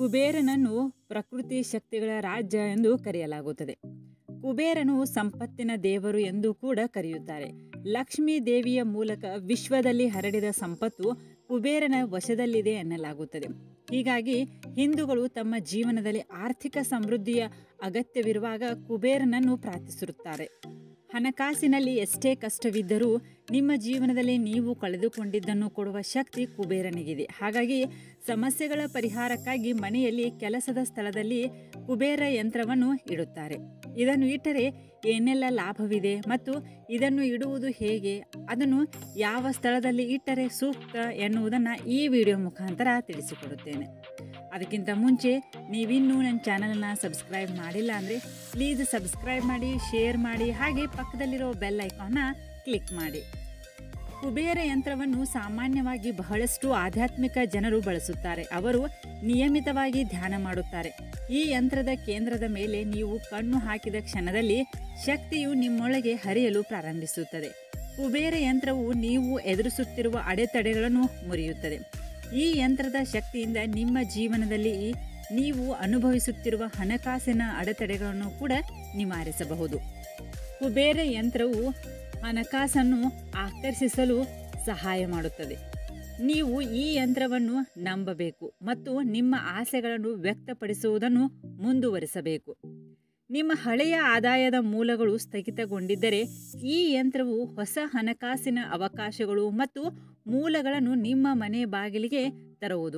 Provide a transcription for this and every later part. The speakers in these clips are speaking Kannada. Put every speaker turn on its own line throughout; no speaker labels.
ಕುಬೇರನನ್ನು ಪ್ರಕೃತಿ ಶಕ್ತಿಗಳ ರಾಜ್ಯ ಎಂದು ಕರೆಯಲಾಗುತ್ತದೆ ಕುಬೇರನು ಸಂಪತ್ತಿನ ದೇವರು ಎಂದು ಕೂಡ ಕರೆಯುತ್ತಾರೆ ಲಕ್ಷ್ಮೀ ದೇವಿಯ ಮೂಲಕ ವಿಶ್ವದಲ್ಲಿ ಹರಡಿದ ಸಂಪತ್ತು ಕುಬೇರನ ವಶದಲ್ಲಿದೆ ಎನ್ನಲಾಗುತ್ತದೆ ಹೀಗಾಗಿ ಹಿಂದೂಗಳು ತಮ್ಮ ಜೀವನದಲ್ಲಿ ಆರ್ಥಿಕ ಸಮೃದ್ಧಿಯ ಅಗತ್ಯವಿರುವಾಗ ಕುಬೇರನನ್ನು ಪ್ರಾರ್ಥಿಸಿರುತ್ತಾರೆ ಹಣಕಾಸಿನಲ್ಲಿ ಎಷ್ಟೇ ಕಷ್ಟವಿದ್ದರೂ ನಿಮ್ಮ ಜೀವನದಲ್ಲಿ ನೀವು ಕಳೆದುಕೊಂಡಿದ್ದನ್ನು ಕೊಡುವ ಶಕ್ತಿ ಕುಬೇರನಿಗಿದೆ ಹಾಗಾಗಿ ಸಮಸ್ಯೆಗಳ ಪರಿಹಾರಕ್ಕಾಗಿ ಮನೆಯಲ್ಲಿ ಕೆಲಸದ ಸ್ಥಳದಲ್ಲಿ ಕುಬೇರ ಯಂತ್ರವನ್ನು ಇಡುತ್ತಾರೆ ಇದನ್ನು ಇಟ್ಟರೆ ಏನೆಲ್ಲ ಲಾಭವಿದೆ ಮತ್ತು ಇದನ್ನು ಇಡುವುದು ಹೇಗೆ ಅದನ್ನು ಯಾವ ಸ್ಥಳದಲ್ಲಿ ಇಟ್ಟರೆ ಸೂಕ್ತ ಎನ್ನುವುದನ್ನು ಈ ವಿಡಿಯೋ ಮುಖಾಂತರ ತಿಳಿಸಿಕೊಡುತ್ತೇನೆ ಅದಕ್ಕಿಂತ ಮುಂಚೆ ನೀವಿನ್ನೂ ನನ್ನ ಚಾನಲನ್ನು ಸಬ್ಸ್ಕ್ರೈಬ್ ಮಾಡಿಲ್ಲ ಅಂದರೆ ಪ್ಲೀಸ್ ಸಬ್ಸ್ಕ್ರೈಬ್ ಮಾಡಿ ಶೇರ್ ಮಾಡಿ ಹಾಗೆ ಪಕ್ಕದಲ್ಲಿರೋ ಬೆಲ್ ಐಕಾನ್ನ ಕ್ಲಿಕ್ ಮಾಡಿ ಕುಬೇರ ಯಂತ್ರವನ್ನು ಸಾಮಾನ್ಯವಾಗಿ ಬಹಳಷ್ಟು ಆಧ್ಯಾತ್ಮಿಕ ಜನರು ಬಳಸುತ್ತಾರೆ ಅವರು ನಿಯಮಿತವಾಗಿ ಧ್ಯಾನ ಮಾಡುತ್ತಾರೆ ಈ ಯಂತ್ರದ ಕೇಂದ್ರದ ಮೇಲೆ ನೀವು ಕಣ್ಣು ಹಾಕಿದ ಕ್ಷಣದಲ್ಲಿ ಶಕ್ತಿಯು ನಿಮ್ಮೊಳಗೆ ಹರಿಯಲು ಪ್ರಾರಂಭಿಸುತ್ತದೆ ಕುಬೇರ ಯಂತ್ರವು ನೀವು ಎದುರಿಸುತ್ತಿರುವ ಅಡೆತಡೆಗಳನ್ನು ಮುರಿಯುತ್ತದೆ ಈ ಯಂತ್ರದ ಶಕ್ತಿಯಿಂದ ನಿಮ್ಮ ಜೀವನದಲ್ಲಿ ನೀವು ಅನುಭವಿಸುತ್ತಿರುವ ಹಣಕಾಸಿನ ಅಡೆತಡೆಗಳನ್ನು ಕೂಡ ನಿವಾರಿಸಬಹುದು ಕುಬೇರ ಯಂತ್ರವು ಹಣಕಾಸನ್ನು ಆಕರ್ಷಿಸಲು ಸಹಾಯ ಮಾಡುತ್ತದೆ ನೀವು ಈ ಯಂತ್ರವನ್ನು ನಂಬಬೇಕು ಮತ್ತು ನಿಮ್ಮ ಆಸೆಗಳನ್ನು ವ್ಯಕ್ತಪಡಿಸುವುದನ್ನು ಮುಂದುವರಿಸಬೇಕು ನಿಮ್ಮ ಹಳೆಯ ಆದಾಯದ ಮೂಲಗಳು ಸ್ಥಗಿತಗೊಂಡಿದ್ದರೆ ಈ ಯಂತ್ರವು ಹೊಸ ಹಣಕಾಸಿನ ಅವಕಾಶಗಳು ಮತ್ತು ಮೂಲಗಳನ್ನು ನಿಮ್ಮ ಮನೆ ಬಾಗಿಲಿಗೆ ತರುವುದು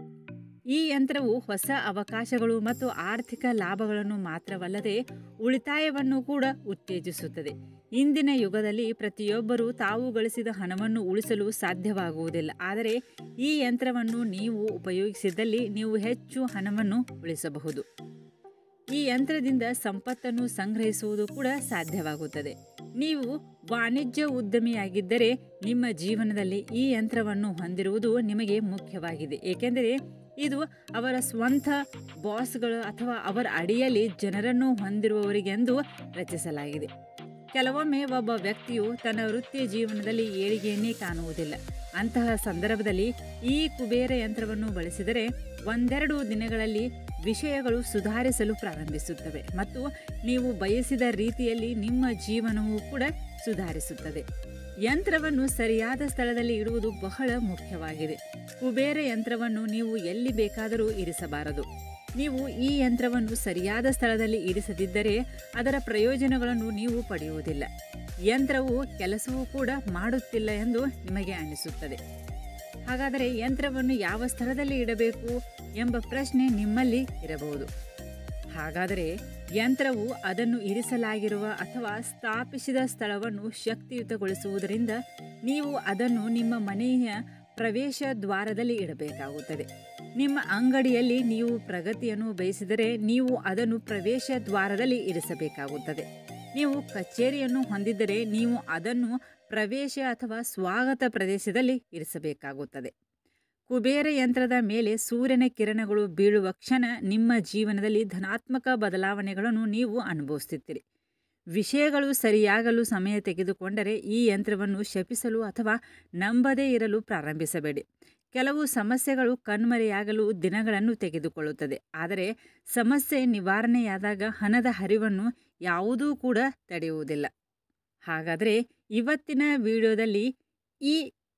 ಈ ಯಂತ್ರವು ಹೊಸ ಅವಕಾಶಗಳು ಮತ್ತು ಆರ್ಥಿಕ ಲಾಭಗಳನ್ನು ಮಾತ್ರವಲ್ಲದೆ ಉಳಿತಾಯವನ್ನು ಕೂಡ ಉತ್ತೇಜಿಸುತ್ತದೆ ಇಂದಿನ ಯುಗದಲ್ಲಿ ಪ್ರತಿಯೊಬ್ಬರೂ ತಾವು ಗಳಿಸಿದ ಹಣವನ್ನು ಉಳಿಸಲು ಸಾಧ್ಯವಾಗುವುದಿಲ್ಲ ಆದರೆ ಈ ಯಂತ್ರವನ್ನು ನೀವು ಉಪಯೋಗಿಸಿದಲ್ಲಿ ನೀವು ಹೆಚ್ಚು ಹಣವನ್ನು ಉಳಿಸಬಹುದು ಈ ಯಂತ್ರದಿಂದ ಸಂಪತ್ತನ್ನು ಸಂಗ್ರಹಿಸುವುದು ಕೂಡ ಸಾಧ್ಯವಾಗುತ್ತದೆ ನೀವು ವಾಣಿಜ್ಯ ಉದ್ಯಮಿಯಾಗಿದ್ದರೆ ನಿಮ್ಮ ಜೀವನದಲ್ಲಿ ಈ ಯಂತ್ರವನ್ನು ಹೊಂದಿರುವುದು ನಿಮಗೆ ಮುಖ್ಯವಾಗಿದೆ ಏಕೆಂದರೆ ಇದು ಅವರ ಸ್ವಂತ ಬಾಸ್ಗಳು ಅಥವಾ ಅವರ ಅಡಿಯಲ್ಲಿ ಜನರನ್ನು ಹೊಂದಿರುವವರಿಗೆಂದು ರಚಿಸಲಾಗಿದೆ ಕೆಲವೊಮ್ಮೆ ಒಬ್ಬ ವ್ಯಕ್ತಿಯು ತನ್ನ ವೃತ್ತಿಯ ಜೀವನದಲ್ಲಿ ಏಳಿಗೆಯನ್ನೇ ಕಾಣುವುದಿಲ್ಲ ಅಂತಹ ಸಂದರ್ಭದಲ್ಲಿ ಈ ಕುಬೇರ ಯಂತ್ರವನ್ನು ಬಳಸಿದರೆ ಒಂದೆರಡು ದಿನಗಳಲ್ಲಿ ವಿಷಯಗಳು ಸುಧಾರಿಸಲು ಪ್ರಾರಂಭಿಸುತ್ತವೆ ಮತ್ತು ನೀವು ಬಯಸಿದ ರೀತಿಯಲ್ಲಿ ನಿಮ್ಮ ಜೀವನವೂ ಕೂಡ ಸುಧಾರಿಸುತ್ತದೆ ಯಂತ್ರವನ್ನು ಸರಿಯಾದ ಸ್ಥಳದಲ್ಲಿ ಇಡುವುದು ಬಹಳ ಮುಖ್ಯವಾಗಿದೆ ಕುಬೇರ ಯಂತ್ರವನ್ನು ನೀವು ಎಲ್ಲಿ ಬೇಕಾದರೂ ಇರಿಸಬಾರದು ನೀವು ಈ ಯಂತ್ರವನ್ನು ಸರಿಯಾದ ಸ್ಥಳದಲ್ಲಿ ಇರಿಸದಿದ್ದರೆ ಅದರ ಪ್ರಯೋಜನಗಳನ್ನು ನೀವು ಪಡೆಯುವುದಿಲ್ಲ ಯಂತ್ರವು ಕೆಲಸವೂ ಕೂಡ ಮಾಡುತ್ತಿಲ್ಲ ಎಂದು ನಿಮಗೆ ಅನಿಸುತ್ತದೆ ಹಾಗಾದರೆ ಯಂತ್ರವನ್ನು ಯಾವ ಸ್ಥಳದಲ್ಲಿ ಇಡಬೇಕು ಎಂಬ ಪ್ರಶ್ನೆ ನಿಮ್ಮಲ್ಲಿ ಇರಬಹುದು ಹಾಗಾದರೆ ಯಂತ್ರವು ಅದನ್ನು ಇರಿಸಲಾಗಿರುವ ಅಥವಾ ಸ್ಥಾಪಿಸಿದ ಸ್ಥಳವನ್ನು ಶಕ್ತಿಯುತಗೊಳಿಸುವುದರಿಂದ ನೀವು ಅದನ್ನು ನಿಮ್ಮ ಮನೆಯ ಪ್ರವೇಶ ದ್ವಾರದಲ್ಲಿ ಇಡಬೇಕಾಗುತ್ತದೆ ನಿಮ್ಮ ಅಂಗಡಿಯಲ್ಲಿ ನೀವು ಪ್ರಗತಿಯನ್ನು ಬಯಸಿದರೆ ನೀವು ಅದನ್ನು ಪ್ರವೇಶ ದ್ವಾರದಲ್ಲಿ ಇರಿಸಬೇಕಾಗುತ್ತದೆ ನೀವು ಕಚೇರಿಯನ್ನು ಹೊಂದಿದ್ದರೆ ನೀವು ಅದನ್ನು ಪ್ರವೇಶ ಅಥವಾ ಸ್ವಾಗತ ಪ್ರದೇಶದಲ್ಲಿ ಇರಿಸಬೇಕಾಗುತ್ತದೆ ಕುಬೇರ ಯಂತ್ರದ ಮೇಲೆ ಸೂರ್ಯನ ಕಿರಣಗಳು ಬೀಳುವ ಕ್ಷಣ ನಿಮ್ಮ ಜೀವನದಲ್ಲಿ ಧನಾತ್ಮಕ ಬದಲಾವಣೆಗಳನ್ನು ನೀವು ಅನುಭವಿಸುತ್ತೀರಿ ವಿಷಯಗಳು ಸರಿಯಾಗಲು ಸಮಯ ತೆಗೆದುಕೊಂಡರೆ ಈ ಯಂತ್ರವನ್ನು ಶಪಿಸಲು ಅಥವಾ ನಂಬದೇ ಇರಲು ಪ್ರಾರಂಭಿಸಬೇಡಿ ಕೆಲವು ಸಮಸ್ಯೆಗಳು ಕಣ್ಮರೆಯಾಗಲು ದಿನಗಳನ್ನು ತೆಗೆದುಕೊಳ್ಳುತ್ತದೆ ಆದರೆ ಸಮಸ್ಯೆ ನಿವಾರಣೆಯಾದಾಗ ಹಣದ ಹರಿವನ್ನು ಯಾವುದೂ ಕೂಡ ತಡೆಯುವುದಿಲ್ಲ ಹಾಗಾದರೆ ಇವತ್ತಿನ ವಿಡಿಯೋದಲ್ಲಿ ಈ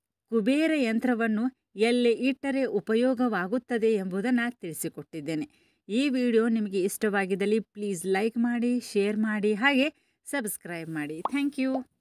ಕುಬೇರ ಯಂತ್ರವನ್ನು ಎಲ್ಲಿ ಇಟ್ಟರೆ ಉಪಯೋಗವಾಗುತ್ತದೆ ಎಂಬುದನ್ನು ತಿಳಿಸಿಕೊಟ್ಟಿದ್ದೇನೆ ಈ ವಿಡಿಯೋ ನಿಮಗೆ ಇಷ್ಟವಾಗಿದ್ದಲ್ಲಿ ಪ್ಲೀಸ್ ಲೈಕ್ ಮಾಡಿ ಶೇರ್ ಮಾಡಿ ಹಾಗೆ ಸಬ್ಸ್ಕ್ರೈಬ್ ಮಾಡಿ ಥ್ಯಾಂಕ್ ಯು